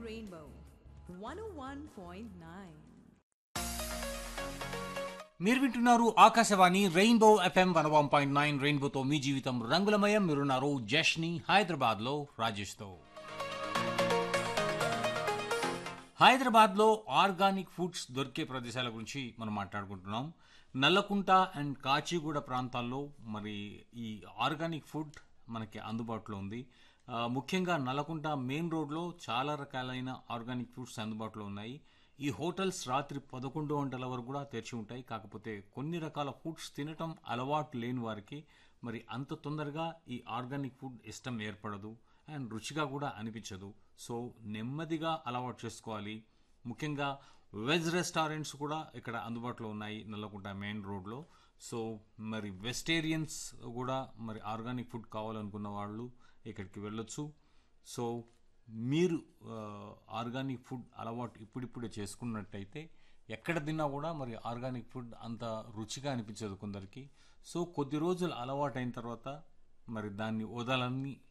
Rainbow 101.9. మీరు వింటున్నారు Akashvani Rainbow FM one one point nine రెయిన్బోతో మీ జీవితం రంగులమయం మీరున్నారు జష్ని హైదరాబాద్లో రాజేష్తో హైదరాబాద్లో ఆర్గానిక్ ఫుడ్స్ దొరికే ప్రదేశాల గురించి మనం మాట్లాడుకుంటున్నాం నల్లకుంట అండ్ కాచిగూడ ప్రాంతాల్లో మరి ఈ ఆర్గానిక్ ఫుడ్ మనకి అందుబాటులో ఉంది ఆ, ముఖ్యంగా నల్లకుంట మెయిన్ రోడ్లో చాలా రకాలైన ఆర్గానిక్ ఫుడ్స్ అందుబాటులో ఉన్నాయి ఈ హోటల్స్ రాత్రి పదకొండు గంటల వరకు కూడా తెరిచి ఉంటాయి కాకపోతే కొన్ని రకాల ఫుడ్స్ తినటం అలవాటు లేని వారికి మరి అంత తొందరగా ఈ ఆర్గానిక్ ఫుడ్ ఇష్టం ఏర్పడదు అండ్ రుచిగా కూడా అనిపించదు సో నెమ్మదిగా అలవాటు చేసుకోవాలి ముఖ్యంగా వెజ్ రెస్టారెంట్స్ కూడా ఇక్కడ అందుబాటులో ఉన్నాయి నల్లకుంట మెయిన్ రోడ్లో సో మరి వెజిటేరియన్స్ కూడా మరి ఆర్గానిక్ ఫుడ్ కావాలనుకున్న వాళ్ళు ఇక్కడికి వెళ్ళొచ్చు సో మీరు ఆ, ఆర్గానిక్ ఫుడ్ అలవాటు ఇప్పుడిప్పుడే చేసుకున్నట్టయితే ఎక్కడ తిన్నా కూడా మరి ఆర్గానిక్ ఫుడ్ అంత రుచిగా అనిపించదు కొందరికి సో కొద్ది రోజులు అలవాటు అయిన తర్వాత మరి దాన్ని వదలని